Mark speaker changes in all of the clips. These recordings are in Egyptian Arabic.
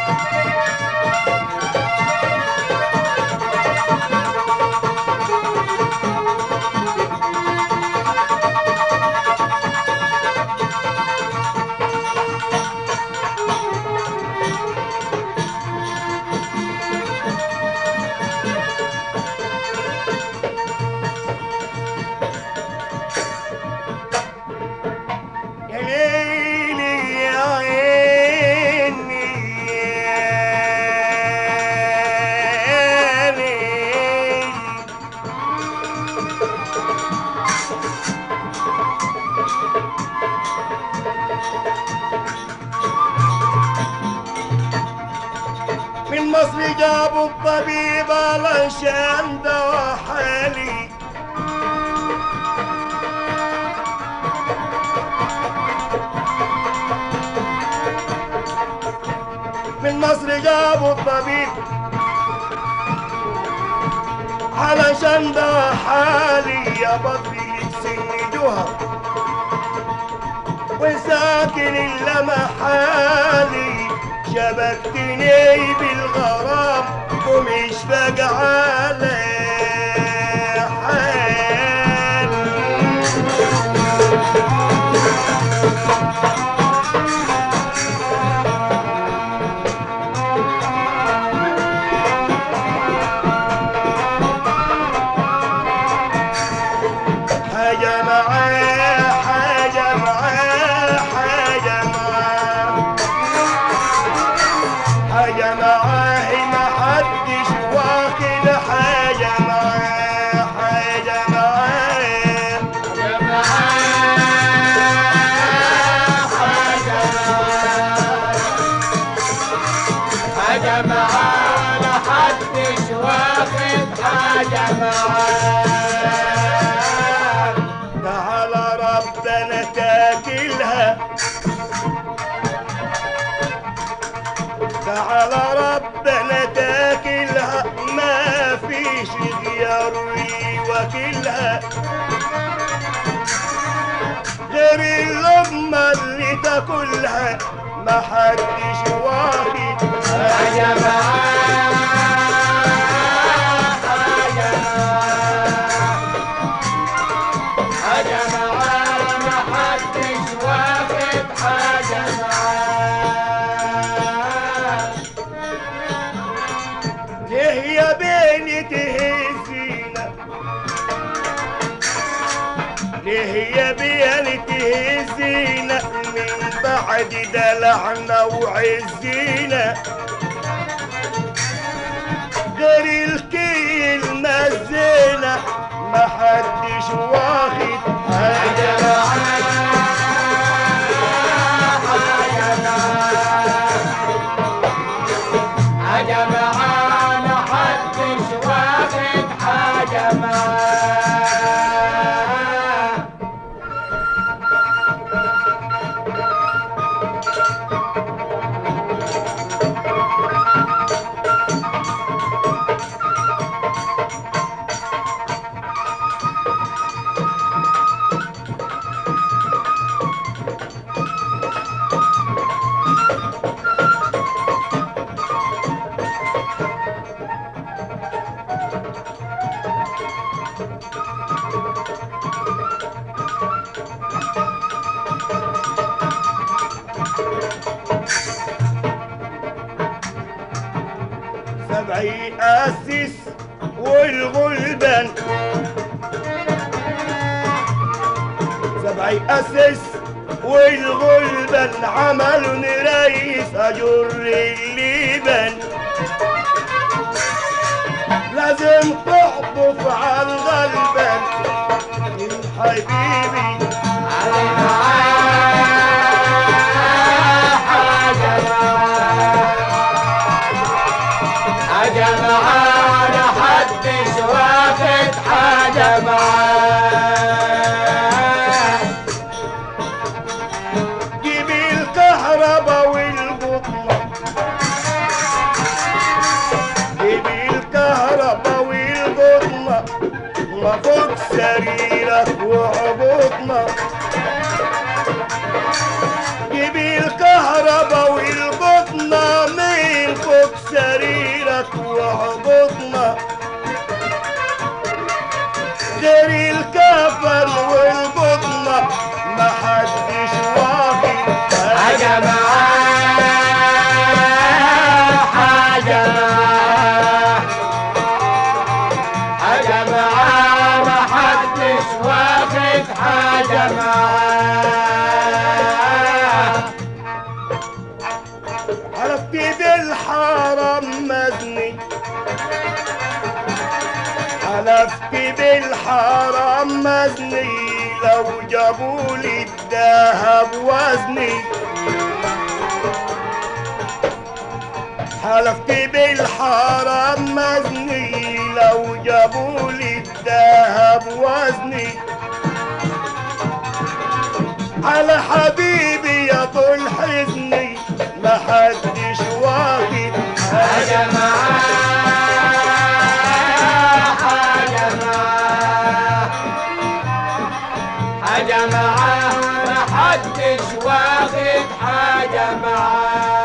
Speaker 1: يا ليلي يا عيني يا ليلي من مصر جابوا الطبيب علشان دوا حالي من مصر جابوا الطبيب علشان ده حالي يا بدري سن جهر وساكن اللمى حالي شبكتني بالغرام ومش فجعالي حالي حاجة معاه حاجة معاه حاجة معاه حاجة معاه ما حدش واخد حاجة معاه حاجة معاه
Speaker 2: حاجة معانا حدش واخد حاجة معانا
Speaker 1: تعالى ربنا تاكلها تعالى ربنا تاكلها ما فيش غيار وكلها غير اللقمة اللي تاكلها ما حدش واخد
Speaker 2: حاجة معانا حاجة حاجة معانا حدش واخد حاجة معانا
Speaker 1: ليه يا بني تهزينا ليه يا بني تهزينا من بعد دلعنا وعزينا غير الكيل مزينا ما حدش واخد حاجة
Speaker 2: حاجة معانا حدش واخد حاجة معانا
Speaker 1: سبعي أسس والغلبان سبعي أسس والغلبان عملوا رئيس أجر الليبان لازم تحبط على الغلبان حبيبي
Speaker 2: حاجة معانا حدش واخد حاجة معانا
Speaker 1: جيب الكهرباء والبطنة جيب الكهرباء والبطنة وفوق سريرك وعبطنا جيب الكهرباء والبطنة من وعبطنا غير الكفن والبطنة ما حدش واخد
Speaker 2: حاجة معاه حاجة معاه حاجة معاه ما حدش واخد حاجة معاه
Speaker 1: عرفت بالحرام مزني حلفت بالحرام مزني لو جابوا لي الذهب وزني حلفت بالحرام مزني لو جابوا لي الذهب وزني على حبيبي يا طول حزني ما حدش واخد
Speaker 2: حاجة معاه حاجة معاه حاجة معاه ما حدش واخد حاجة معاه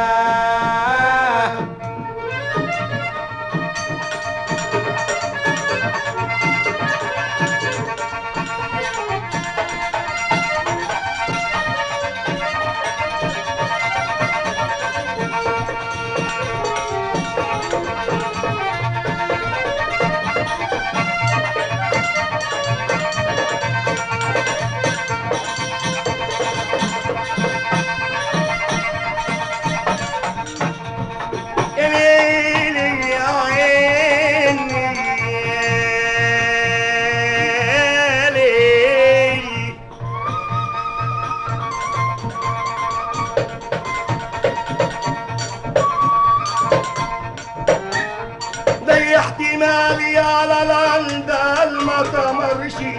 Speaker 1: يا ليلي يا عيني يا ليلي ضيعت مالي على لندن ما تمرشي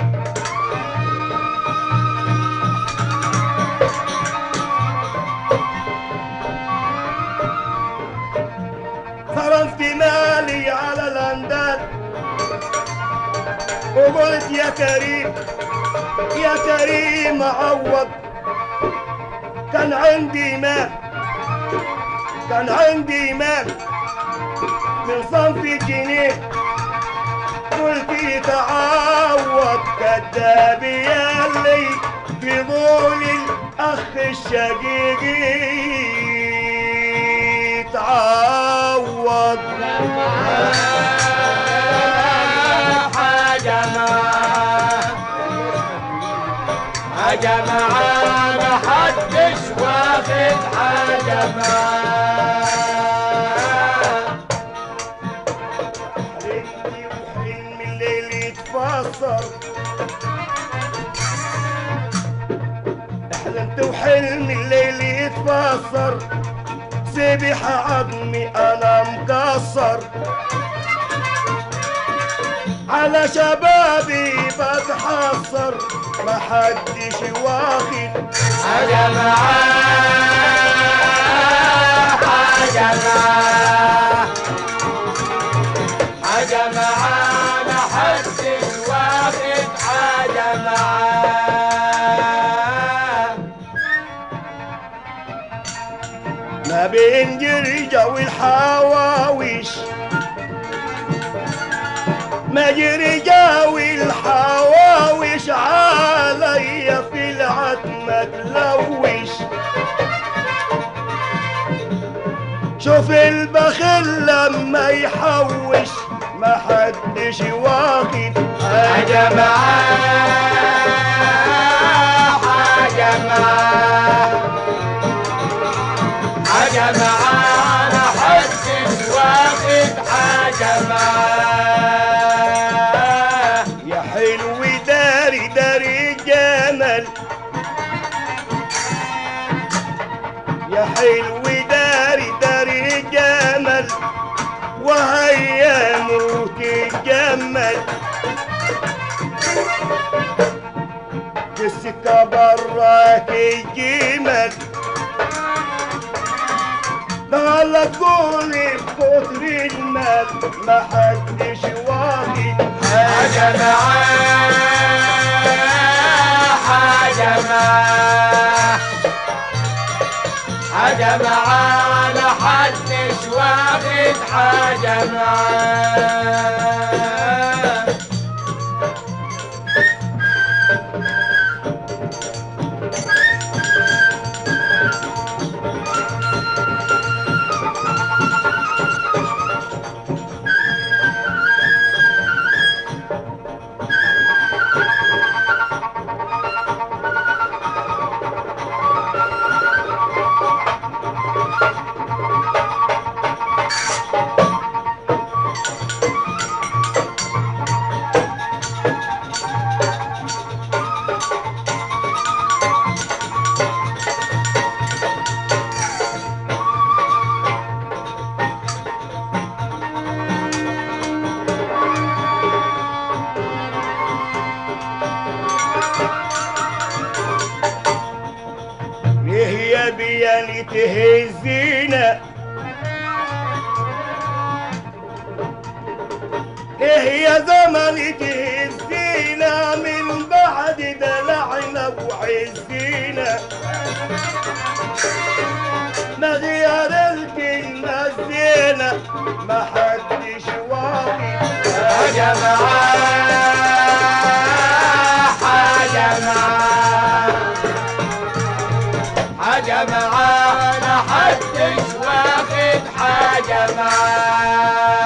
Speaker 1: صرفت مالي على لندن وقلت يا كريم يا كريم عوض كان عندي مال كان عندي مال من صنف جنيه قلت تعوض كذاب ياللي في ظول الاخ الشقيقي تعوض
Speaker 2: حاجة معاه حاجة معاه ما حدش واخد حاجة معاه
Speaker 1: حلمي وحلم الليل يتفسر حلمت وحلم الليل يتفسر سبح عظمي انا مكسر على شبابي بتحسر ما حدش واخد
Speaker 2: حاجة معاه حاجة معاه حاجة معاه ما حدش واخد حاجة معاه
Speaker 1: ما بين جرجا والحواويش ما جرجا والحواويش عليا في العتمة تلوش شوف البخيل لما يحوش ما حدش واخد
Speaker 2: حاجة معاه حاجة معاه حاجة معاه ما حدش واخد حاجة معاه
Speaker 1: يا حلو داري داري جمل يا حلو داري داري جمل وهيا موت الجمل في السكة براك الجمل ده لا تقولي بكتر المال ما حدش واخد
Speaker 2: حاجة معاه حاجة معاه حاجة معاه ما حدش محدش واخد حاجة معاه
Speaker 1: ليه يا بيا اللي تهزينا ليه يا زمن تهزينا من بعد دلعنا وعزينا ما غير الكلمة الزينة ما حدش واقف
Speaker 2: حاجة معاه حاجة معاه حاجة معاه محدش واخد حاجة معاه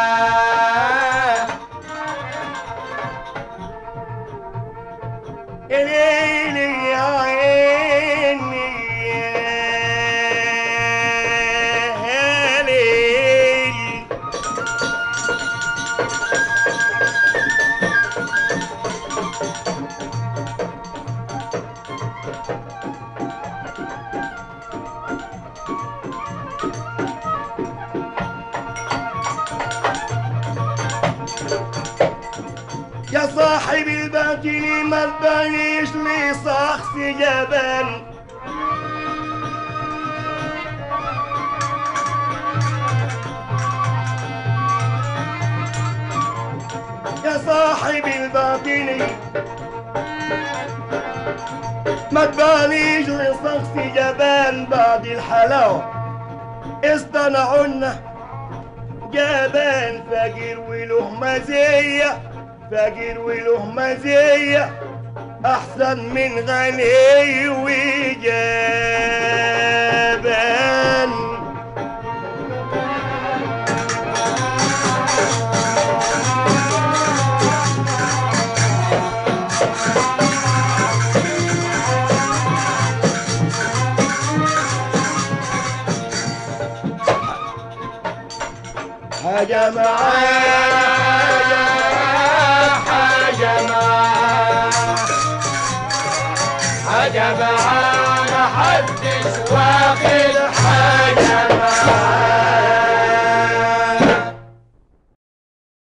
Speaker 1: ليلي يا عيني يا ليلي يا صاحب الباطل ما تبانيش لي صخص جبل يا صاحب الباطل ما تبانيش لي صخص جبل بعد الحلاوة اصطنعونا جبان فقير وله مزية فقير وله مزية أحسن من غني وجبان حاجة معايا
Speaker 2: حاجة معاه حاجة معاه محدش واخد حاجة